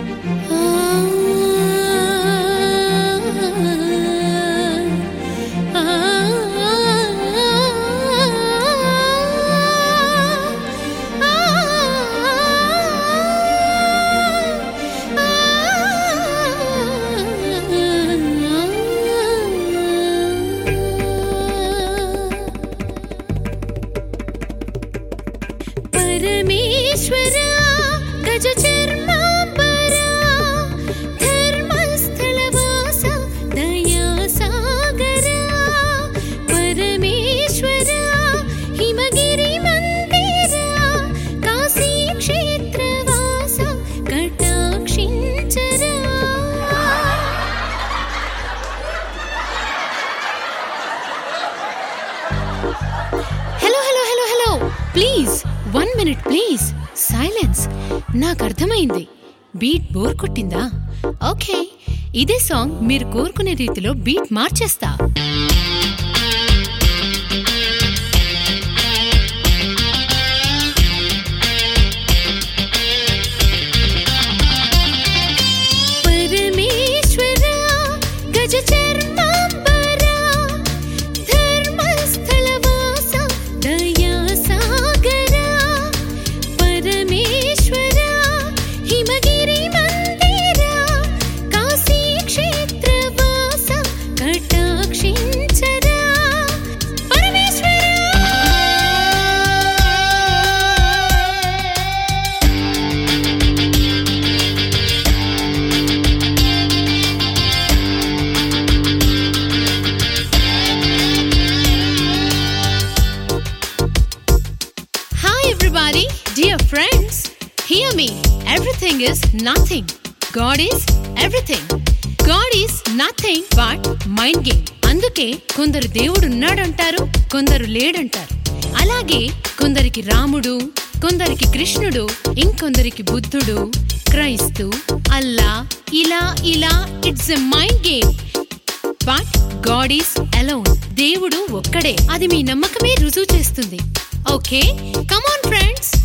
పరమేశ్వరా గజ చర్మాంబరా ధర్మస్థలవాస దయా సాగరా పరమేశ్వరా హిమగిరి మందిరా కాశీ క్షేత్రవాస కటాక్షించరా hello hello hello hello please one minute please silence నాకు అర్థమైంది బీట్ బోర్ కొట్టిందా ఓకే ఇదే సాంగ్ మీరు కోరుకునే రీతిలో బీట్ మార్చేస్తా పరమేశ్వరా గజ చర్మాంబరా ధర్మస్థలవాస దయా సాగరా పరమేశ్వరా హిమగిరి మందిరా కాశీ క్షేత్రవాస కటాక్షించరా పరమేశ్వరా Hi, everybody, dear friends. Hear me. Everything is nothing. God is everything. God is nothing but mind game. అందుకే కొందరు దేవుడు ఉన్నాడంటారు కొందరు లేడంటారు అలాగే కొందరికి రాముడు కొందరికి కృష్ణుడు ఇంకొందరికి బుద్ధుడు క్రైస్తు అల్లా ఇలా ఇలా it's a mind game but God is alone దేవుడు ఒక్కడే అది మీ నమ్మకమే రుజువు చేస్తుంది ఓకే కమాన్ ఫ్రెండ్స్